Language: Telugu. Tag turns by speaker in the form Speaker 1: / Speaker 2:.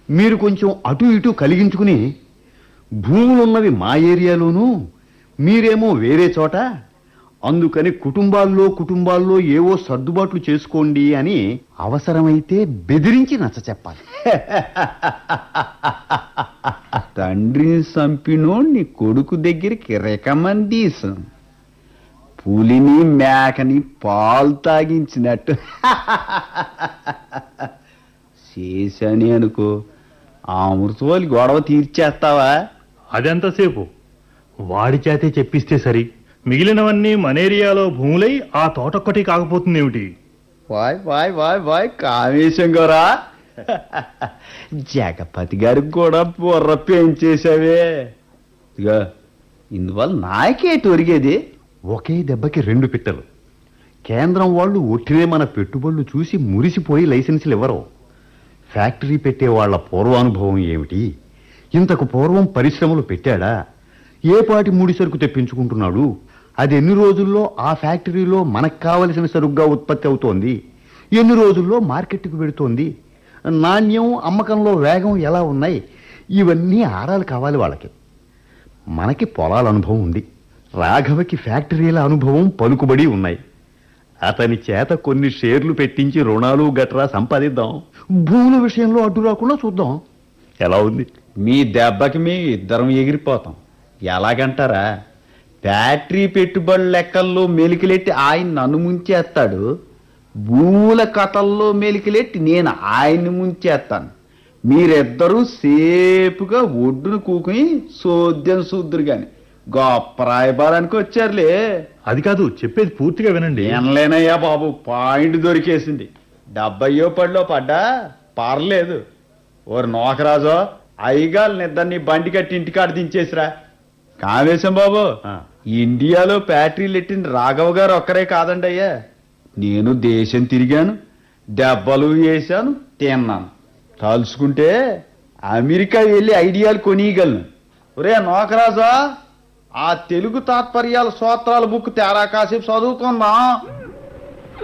Speaker 1: మీరు కొంచెం అటు ఇటు కలిగించుకుని భూములున్నవి మా ఏరియాలోనూ మీరేమో వేరే చోట అందుకని కుటుంబాల్లో కుటుంబాల్లో ఏవో సర్దుబాట్లు చేసుకోండి అని అవసరమైతే బెదిరించి నచ్చ చెప్పాలి
Speaker 2: తండ్రిని చంపినోడిని కొడుకు దగ్గరికి రికమెండేషన్ పులిని మేకని పాలు తాగించినట్టు చేశాని అనుకో ఆ అమృతోలి గొడవ తీర్చేస్తావా
Speaker 3: అదెంతసేపు వాడి చేతే చెప్పిస్తే సరి మిగిలినవన్నీ మన ఏరియాలో భూములై ఆ తోటొక్కటి కాకపోతుందేమిటి
Speaker 2: వాయ్ వాయ్ వాయ్ వాయ్ కామేశం గోరా జగపతి గారికి కూడా బుర్ర పెంచేశావే ఇక ఇందువల్ల నాకేటి ఒరిగేది
Speaker 1: ఒకే దెబ్బకి రెండు పిట్టలు కేంద్రం వాళ్ళు ఒట్టినే మన పెట్టుబడులు చూసి మురిసిపోయి లైసెన్సులు ఇవ్వరు ఫ్యాక్టరీ పెట్టే వాళ్ళ పూర్వానుభవం ఏమిటి ఇంతకు పూర్వం పరిశ్రమలు పెట్టాడా ఏ పాటి ముడి సరుకు తెప్పించుకుంటున్నాడు అది ఎన్ని రోజుల్లో ఆ ఫ్యాక్టరీలో మనకు కావలసిన సరుగ్గా ఉత్పత్తి అవుతోంది ఎన్ని రోజుల్లో మార్కెట్కు పెడుతోంది నాణ్యం అమ్మకంలో వేగం ఎలా ఉన్నాయి ఇవన్నీ ఆరాలు కావాలి వాళ్ళకి మనకి పొలాల అనుభవం ఉంది రాఘవకి ఫ్యాక్టరీల అనుభవం పలుకుబడి ఉన్నాయి అతని చేత కొన్ని షేర్లు పెట్టించి రుణాలు గట్రా సంపాదిద్దాం భూముల విషయంలో అడ్డు రాకుండా చూద్దాం ఎలా ఉంది
Speaker 2: మీ దెబ్బకి మీ ఇద్దరం ఎగిరిపోతాం ఎలాగంటారా ఫ్యాక్టరీ పెట్టుబడి లెక్కల్లో మెలికలెట్టి ఆయన నన్ను ముంచేస్తాడు భూముల కథల్లో మెలికలెట్టి నేను ఆయన్ని ముంచేస్తాను మీరిద్దరూ సేపుగా ఒడ్డును కూకుని సోద్యం సూద్దురు గాని గొప్ప రాయబారానికి వచ్చారులే
Speaker 3: అది కాదు చెప్పేది పూర్తిగా వినండి
Speaker 2: వినలేనయ్యా బాబు పాయింట్ దొరికేసింది డెబ్బయో పడిలో పడ్డా పర్లేదు ఓరు నోకరాజో అయ్యగాలు నిద్దరిని బండి కట్టి ఇంటికాడ దించేసిరా కావేశం బాబు
Speaker 1: ఆ.
Speaker 2: ఇండియాలో ఫ్యాక్టరీలు ఎట్టిన రాఘవ గారు ఒక్కరే కాదండి అయ్యా నేను దేశం తిరిగాను దెబ్బలు వేశాను తిన్నాను తలుచుకుంటే అమెరికా వెళ్ళి ఐడియాలు కొనియగలను ఒరే నోకరాజా ఆ తెలుగు తాత్పర్యాల సూత్రాల బుక్ తేరా కాసేపు చదువుకుందాం